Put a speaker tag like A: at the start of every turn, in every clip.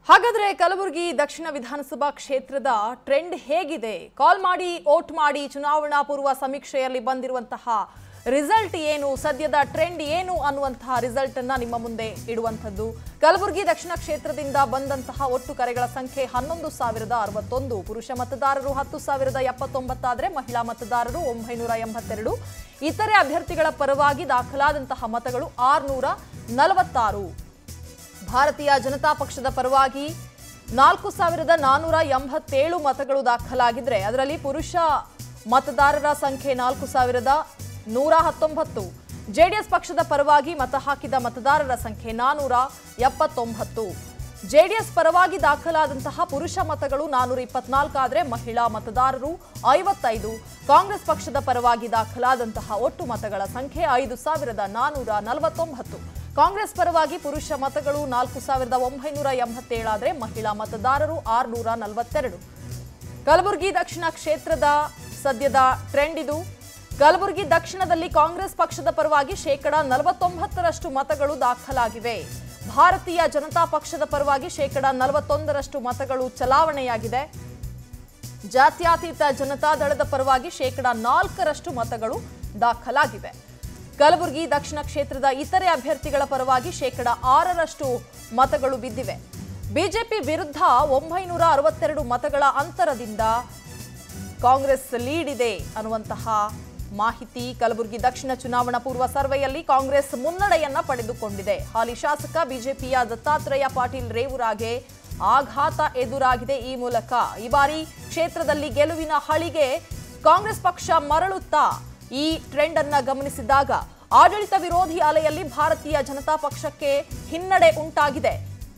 A: ಹಾಗಾದ್ರೆ ಕಲಬುರಗಿ ದಕ್ಷಿಣ ವಿಧಾನಸಭಾ ಕ್ಷೇತ್ರದ ಟ್ರೆಂಡ್ ಹೇಗಿದೆ ಕಾಲ್ ಮಾಡಿ ಓಟ್ ಮಾಡಿ ಚುನಾವಣಾ ಪೂರ್ವ ಸಮೀಕ್ಷೆಯಲ್ಲಿ ಬಂದಿರುವಂತಹ ರಿಸಲ್ಟ್ ಏನು ಸದ್ಯದ ಟ್ರೆಂಡ್ ಏನು ಅನ್ನುವಂತಹ ರಿಸಲ್ಟ್ ಅನ್ನ ನಿಮ್ಮ ಮುಂದೆ ಇಡುವಂಥದ್ದು ಕಲಬುರಗಿ ದಕ್ಷಿಣ ಕ್ಷೇತ್ರದಿಂದ ಬಂದಂತಹ ಒಟ್ಟು ಕರೆಗಳ ಸಂಖ್ಯೆ ಹನ್ನೊಂದು ಸಾವಿರದ ಅರವತ್ತೊಂದು ಪುರುಷ ಮತದಾರರು ಹತ್ತು ಸಾವಿರದ ಎಪ್ಪತ್ತೊಂಬತ್ತಾದ್ರೆ ಮಹಿಳಾ ಮತದಾರರು ಒಂಬೈನೂರ ಎಂಬತ್ತೆರಡು ಇತರೆ ಅಭ್ಯರ್ಥಿಗಳ ಪರವಾಗಿ ದಾಖಲಾದಂತಹ ಮತಗಳು ಆರುನೂರ ನಲವತ್ತಾರು ಭಾರತೀಯ ಜನತಾ ಪಕ್ಷದ ಪರವಾಗಿ ನಾಲ್ಕು ಸಾವಿರದ ನಾನ್ನೂರ ಎಂಬತ್ತೇಳು ಮತಗಳು ದಾಖಲಾಗಿದ್ರೆ ಅದರಲ್ಲಿ ಪುರುಷ ಮತದಾರರ ಸಂಖ್ಯೆ ನಾಲ್ಕು ಸಾವಿರದ ನೂರ ಹತ್ತೊಂಬತ್ತು ಜೆಡಿಎಸ್ ಪಕ್ಷದ ಪರವಾಗಿ ಮತ ಹಾಕಿದ ಮತದಾರರ ಸಂಖ್ಯೆ ನಾನೂರ ಎಪ್ಪತ್ತೊಂಬತ್ತು ಜೆಡಿಎಸ್ ಪರವಾಗಿ ದಾಖಲಾದಂತಹ ಪುರುಷ ಮತಗಳು ನಾನೂರ ಇಪ್ಪತ್ನಾಲ್ಕು ಆದರೆ ಮಹಿಳಾ ಮತದಾರರು ಐವತ್ತೈದು ಕಾಂಗ್ರೆಸ್ ಪಕ್ಷದ ಪರವಾಗಿ ದಾಖಲಾದಂತಹ ಒಟ್ಟು ಮತಗಳ ಸಂಖ್ಯೆ ಐದು ಸಾವಿರದ ನಾನೂರ ನಲವತ್ತೊಂಬತ್ತು ಕಾಂಗ್ರೆಸ್ ಪರವಾಗಿ ಪುರುಷ ಮತಗಳು ನಾಲ್ಕು ಸಾವಿರದ ಒಂಬೈನೂರ ಎಂಬತ್ತೇಳಾದರೆ ಮಹಿಳಾ ಮತದಾರರು ಆರುನೂರ ನಲವತ್ತೆರಡು ಕಲಬುರಗಿ ದಕ್ಷಿಣ ಕ್ಷೇತ್ರದ ಸದ್ಯದ ಟ್ರೆಂಡ್ ಇದು ಕಲಬುರಗಿ ದಕ್ಷಿಣದಲ್ಲಿ ಕಾಂಗ್ರೆಸ್ ಪಕ್ಷದ ಪರವಾಗಿ ಶೇಕಡ ನಲವತ್ತೊಂಬತ್ತರಷ್ಟು ಮತಗಳು ದಾಖಲಾಗಿವೆ ಭಾರತೀಯ ಜನತಾ ಪಕ್ಷದ ಪರವಾಗಿ ಶೇಕಡ ನಲವತ್ತೊಂದರಷ್ಟು ಮತಗಳು ಚಲಾವಣೆಯಾಗಿದೆ ಜಾತ್ಯತೀತ ಜನತಾದಳದ ಪರವಾಗಿ ಶೇಕಡ ನಾಲ್ಕರಷ್ಟು ಮತಗಳು ದಾಖಲಾಗಿವೆ ಕಲಬುರಗಿ ದಕ್ಷಿಣ ಕ್ಷೇತ್ರದ ಇತರೆ ಅಭ್ಯರ್ಥಿಗಳ ಪರವಾಗಿ ಶೇಕಡ ಆರರಷ್ಟು ಮತಗಳು ಬಿದ್ದಿವೆ ಬಿಜೆಪಿ ವಿರುದ್ಧ ಒಂಬೈನೂರ ಅರವತ್ತೆರಡು ಮತಗಳ ಅಂತರದಿಂದ ಕಾಂಗ್ರೆಸ್ ಲೀಡ್ ಇದೆ ಅನ್ನುವಂತಹ ಮಾಹಿತಿ ಕಲಬುರಗಿ ದಕ್ಷಿಣ ಚುನಾವಣಾ ಪೂರ್ವ ಸರ್ವೆಯಲ್ಲಿ ಕಾಂಗ್ರೆಸ್ ಮುನ್ನಡೆಯನ್ನ ಪಡೆದುಕೊಂಡಿದೆ ಹಾಲಿ ಶಾಸಕ ಬಿಜೆಪಿಯ ದತ್ತಾತ್ರೇಯ ಪಾಟೀಲ್ ರೇವೂರಾಗೆ ಆಘಾತ ಎದುರಾಗಿದೆ ಈ ಮೂಲಕ ಈ ಬಾರಿ ಕ್ಷೇತ್ರದಲ್ಲಿ ಗೆಲುವಿನ ಹಳಿಗೆ ಕಾಂಗ್ರೆಸ್ ಪಕ್ಷ ಮರಳುತ್ತಾ ಈ ಟ್ರೆಂಡ್ ಅನ್ನ ಗಮನಿಸಿದಾಗ ಆಡಳಿತ ವಿರೋಧಿ ಅಲೆಯಲ್ಲಿ ಭಾರತೀಯ ಜನತಾ ಪಕ್ಷಕ್ಕೆ ಹಿನ್ನಡೆ ಉಂಟಾಗಿದೆ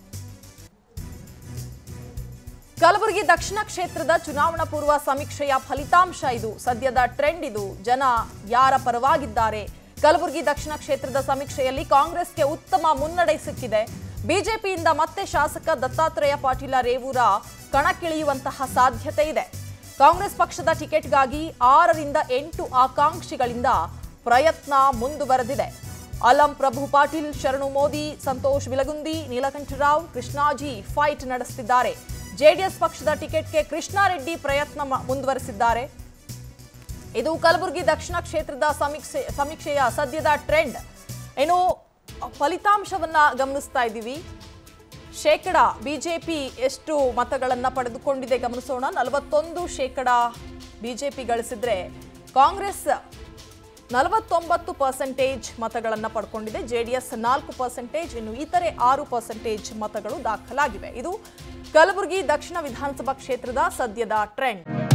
A: ಕಲಬುರಗಿ ದಕ್ಷಿಣ ಕ್ಷೇತ್ರದ ಚುನಾವಣಾ ಪೂರ್ವ ಸಮೀಕ್ಷೆಯ ಫಲಿತಾಂಶ ಇದು ಸದ್ಯದ ಟ್ರೆಂಡ್ ಇದು ಜನ ಯಾರ ಪರವಾಗಿದ್ದಾರೆ ಕಲಬುರಗಿ ದಕ್ಷಿಣ ಕ್ಷೇತ್ರದ ಸಮೀಕ್ಷೆಯಲ್ಲಿ ಕಾಂಗ್ರೆಸ್ಗೆ ಉತ್ತಮ ಮುನ್ನಡೆ ಸಿಕ್ಕಿದೆ ಬಿಜೆಪಿಯಿಂದ ಮತ್ತೆ ಶಾಸಕ ದತ್ತಾತ್ರೇಯ ಪಾಟೀಲ ರೇವೂರ ಕಣಕ್ಕಿಳಿಯುವಂತಹ ಸಾಧ್ಯತೆ ಇದೆ ಕಾಂಗ್ರೆಸ್ ಪಕ್ಷದ ಟಿಕೆಟ್ಗಾಗಿ ಆರರಿಂದ ಎಂಟು ಆಕಾಂಕ್ಷಿಗಳಿಂದ ಪ್ರಯತ್ನ ಮುಂದುವರೆದಿದೆ ಅಲಂ ಪ್ರಭು ಪಾಟೀಲ್ ಶರಣು ಮೋದಿ ಸಂತೋಷ್ ಬಿಲಗುಂದಿ ನೀಲಕಂಠರಾವ್ ಕೃಷ್ಣಾಜಿ ಫೈಟ್ ನಡೆಸುತ್ತಿದ್ದಾರೆ ಜೆಡಿಎಸ್ ಪಕ್ಷದ ಟಿಕೆಟ್ಗೆ ಕೃಷ್ಣಾರೆಡ್ಡಿ ಪ್ರಯತ್ನ ಮ- ಮುಂದುವರೆಸಿದ್ದಾರೆ ಇದು ಕಲಬುರಗಿ ದಕ್ಷಿಣ ಕ್ಷೇತ್ರದ ಸಮೀಕ್ಷೆ ಸಮೀಕ್ಷೆಯ ಸದ್ಯದ ಟ್ರೆಂಡ್ ಏನು ಫಲಿತಾಂಶವನ್ನ ಗಮನಿಸ್ತಾ ಇದ್ದೀವಿ ಶೇಕಡ ಬಿಜೆಪಿ ಎಷ್ಟು ಮತಗಳನ್ನ ಪಡೆದುಕೊಂಡಿದೆ ಗಮನಿಸೋಣ ನಲವತ್ತೊಂದು ಶೇಕಡ ಬಿಜೆಪಿ ಗಳಿಸಿದ್ರೆ ಕಾಂಗ್ರೆಸ್ ನಲವತ್ತೊಂಬತ್ತು ಪರ್ಸೆಂಟೇಜ್ ಮತಗಳನ್ನ ಪಡ್ಕೊಂಡಿದೆ ಜೆಡಿಎಸ್ ನಾಲ್ಕು ಪರ್ಸೆಂಟೇಜ್ ಇನ್ನು ಇತರೆ ಆರು ಪರ್ಸೆಂಟೇಜ್ ಮತಗಳು ದಾಖಲಾಗಿವೆ ಇದು ಕಲಬುರಗಿ ದಕ್ಷಿಣ ವಿಧಾನಸಭಾ ಕ್ಷೇತ್ರದ ಸದ್ಯದ ಟ್ರೆಂಡ್